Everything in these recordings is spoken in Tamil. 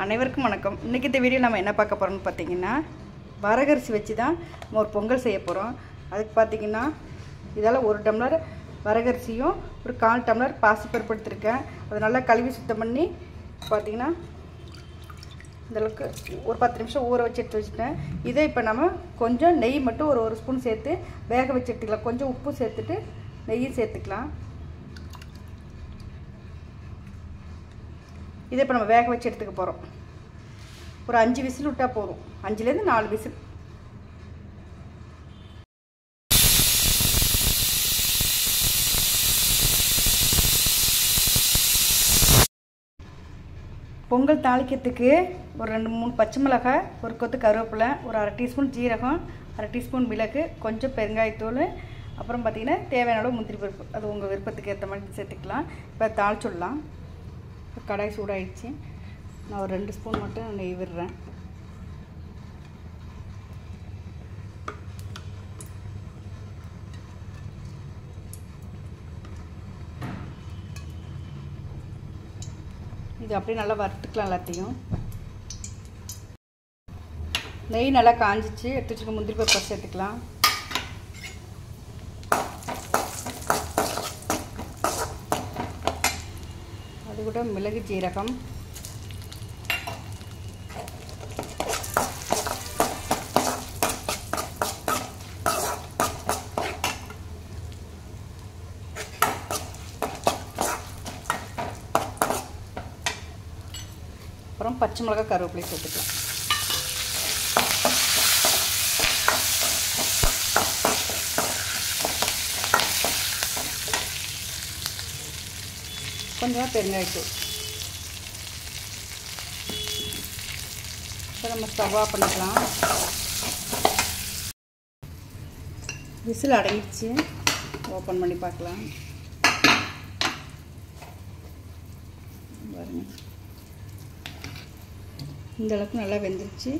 அனைவருக்கும் வணக்கம் இன்றைக்கி இந்த வீடியோ நம்ம என்ன பார்க்க போகிறோம்னு பார்த்தீங்கன்னா வரகரிசி வச்சு தான் நம்ம ஒரு பொங்கல் செய்ய போகிறோம் அதுக்கு பார்த்தீங்கன்னா இதால் ஒரு டம்ளர் வரகரிசியும் ஒரு கால் டம்ளர் பாசிப்பருப்பு எடுத்திருக்கேன் அதை நல்லா கழுவி சுத்தம் பண்ணி பார்த்தீங்கன்னா இந்தளவுக்கு ஒரு பத்து நிமிஷம் ஊற வச்சு எடுத்து வச்சுட்டேன் இதை இப்போ நம்ம கொஞ்சம் நெய் மட்டும் ஒரு ஒரு ஸ்பூன் சேர்த்து வேக வச்சு எடுத்துக்கலாம் கொஞ்சம் உப்பு சேர்த்துட்டு நெய்யும் சேர்த்துக்கலாம் இதை இப்போ நம்ம வேக வச்சு எடுத்துக்க போகிறோம் ஒரு அஞ்சு விசில் விட்டால் போதும் அஞ்சுலேருந்து நாலு விசில் பொங்கல் தாளிக்கிறதுக்கு ஒரு ரெண்டு மூணு பச்சை மிளகாய் ஒரு கொத்து கருவேப்பிலை ஒரு அரை டீஸ்பூன் ஜீரகம் அரை டீஸ்பூன் மிளகு கொஞ்சம் பெருங்காயத்தூள் அப்புறம் பார்த்திங்கன்னா தேவையான அளவு முந்திரி பருப்பு அது உங்கள் விருப்பத்துக்கு ஏற்ற மாதிரி சேர்த்துக்கலாம் இப்போ தாளிச்சுடலாம் இப்போ கடாய் சூடாயிடுச்சு நான் ஒரு ரெண்டு ஸ்பூன் மட்டும் நெய் விடுறேன் இது அப்படியே நல்லா வறுத்துக்கலாம் எல்லாத்தையும் நெய் நல்லா காஞ்சிச்சு எடுத்து வச்சுக்க முந்திரி பருப்பு சேர்த்துக்கலாம் அது கூட மிளகு ஜீரகம் அப்புறம் பச்சை மிளகா கருவேப்பிலை சேர்த்துக்கலாம் கொஞ்சம் பெருங்காயத்தூள் இப்போ நம்ம ஸ்டவ் ஆஃப் பண்ணிக்கலாம் விசில் அடங்கிடுச்சு ஓப்பன் பண்ணி பார்க்கலாம் பாருங்க இந்த அளவுக்கு நல்லா வெந்துருச்சு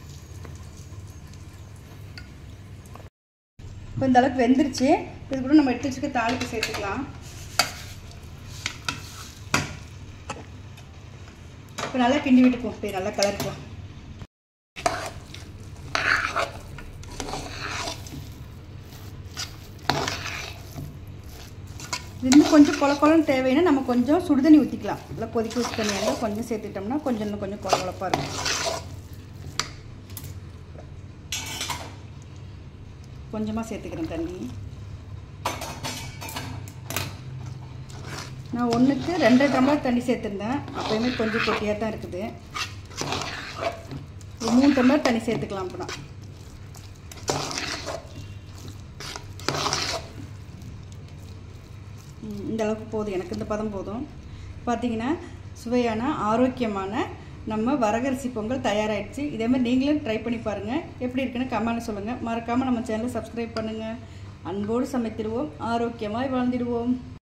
இப்போ இந்த அளவுக்கு வெந்துருச்சு இது கூட நம்ம எடுத்து வச்சுக்க தாளிப்பு சேர்த்துக்கலாம் இப்போ நல்லா கிண்டி விட்டுக்குவோம் இப்போ நல்லா கலரிக்கலாம் இன்னும் கொஞ்சம் கொல கொலன்னு தேவைன்னா நம்ம கொஞ்சம் சுடுதண்ணி ஊற்றிக்கலாம் நல்லா கொதிக்க வச்சு தண்ணியாக கொஞ்சம் சேர்த்துட்டோம்னா கொஞ்சம் இன்னும் கொஞ்சம் கொல கொலப்பாக இருக்கும் கொஞ்சமாக சேர்த்துக்கிறேன் தண்ணி நான் ஒன்றுக்கு ரெண்டு டம்ளர் தண்ணி சேர்த்துருந்தேன் அப்போயுமே கொஞ்சம் கொட்டியாக தான் இருக்குது ஒரு மூணு டம்ளர் தண்ணி சேர்த்துக்கலாம் அப்படின்னா இந்த அளவுக்கு போதும் எனக்கு இந்த பதம் போதும் பார்த்தீங்கன்னா சுவையான ஆரோக்கியமான நம்ம வரகரிசி பொங்கல் தயாராகிடுச்சு இதேமாதிரி நீங்களும் ட்ரை பண்ணி பாருங்கள் எப்படி இருக்குன்னு கமெண்ட்டில் சொல்லுங்கள் மறக்காமல் நம்ம சேனலை சப்ஸ்கிரைப் பண்ணுங்கள் அன்போடு சமைத்திடுவோம் ஆரோக்கியமாக வாழ்ந்திடுவோம்